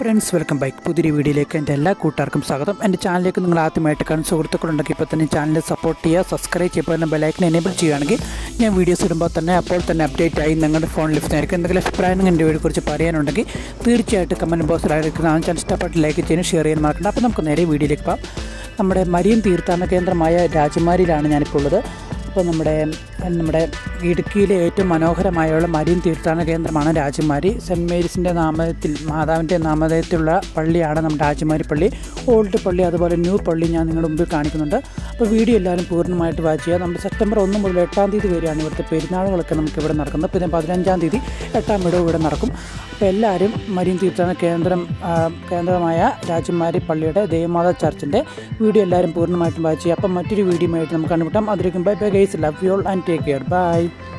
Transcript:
friends welcome back പുതിയൊരു വീഡിയോയിലേക്ക് എൻ്റെ എല്ലാ കൂട്ടുകാർക്കും സ്വാഗതം എൻ്റെ ചാനലിലേക്ക് നിങ്ങൾ ആദ്യമായിട്ട് കാണുന്ന സുഹൃത്തുക്കളുണ്ടെങ്കിൽ ഇപ്പോൾ തന്നെ ചാനൽ സപ്പോർട്ട് ചെയ്യുക സബ്സ്ക്രൈബ് ചെയ്യുമ്പോൾ തന്നെ ബെലൈക്കൻ എനേബിൾ ചെയ്യുകയാണെങ്കിൽ ഞാൻ വീഡിയോസ് ഇടുമ്പോൾ തന്നെ അപ്പോൾ തന്നെ അപ്ഡേറ്റ് ആയി നിങ്ങളുടെ ഫോണിൽ ലഭിക്കുന്നതായിരിക്കും എന്തെങ്കിലും അഭിപ്രായം എൻ്റെ വീഡിയോ കുറിച്ച് പറയാനുണ്ടെങ്കിൽ തീർച്ചയായിട്ടും കമൻറ്റ് ബോക്സിൽ ആയിരിക്കും ആ ചാനൽ ഇഷ്ടപ്പെട്ട് ലൈക്ക് ചെയ്യാനും ഷെയർ ചെയ്യാൻ മറക്കണ്ട അപ്പോൾ നമുക്ക് നേരെ വീഡിയോയിലേക്ക് പോകാം നമ്മുടെ മരിയൻ തീർത്ഥാടന കേന്ദ്രമായ രാജമാരിയിലാണ് ഞാനിപ്പോൾ ഉള്ളത് അപ്പോൾ നമ്മുടെ നമ്മുടെ ഇടുക്കിയിലെ ഏറ്റവും മനോഹരമായുള്ള മരീൻ തീർത്ഥാടന കേന്ദ്രമാണ് രാജകുമാരി സെൻറ്റ് മേരീസിൻ്റെ നാമത്തിൽ മാതാവിൻ്റെ നാമധേയത്തിലുള്ള പള്ളിയാണ് നമ്മുടെ രാജകുമാരി പള്ളി ഓൾഡ് പള്ളി അതുപോലെ ന്യൂ പള്ളി ഞാൻ നിങ്ങളുടെ മുമ്പിൽ കാണിക്കുന്നുണ്ട് അപ്പോൾ വീഡിയോ എല്ലാവരും പൂർണ്ണമായിട്ട് വാച്ച് ചെയ്യുക നമ്മുടെ സെപ്റ്റംബർ ഒന്ന് മുതൽ എട്ടാം തീയതി വരെയാണ് ഇവിടുത്തെ പെരുന്നാളുകളൊക്കെ നമുക്ക് ഇവിടെ നടക്കുന്നത് പിന്നെ പതിനഞ്ചാം തീയതി എട്ടാം വിടവ് ഇവിടെ നടക്കും അപ്പോൾ എല്ലാവരും മരീൻ തീർത്ഥാടന കേന്ദ്രം ആ, കേന്ദ്രമായ രാജകുമാരി പള്ളിയുടെ ദേവമാത ചർച്ചിൻ്റെ വീഡിയോ എല്ലാവരും പൂർണ്ണമായിട്ടും വാച്ച് ചെയ്യുക അപ്പം മറ്റൊരു വീഡിയോ ആയിട്ട് നമുക്ക് കണ്ടുമുട്ടാം അതിലേക്കും bye bye guys love you all and take care by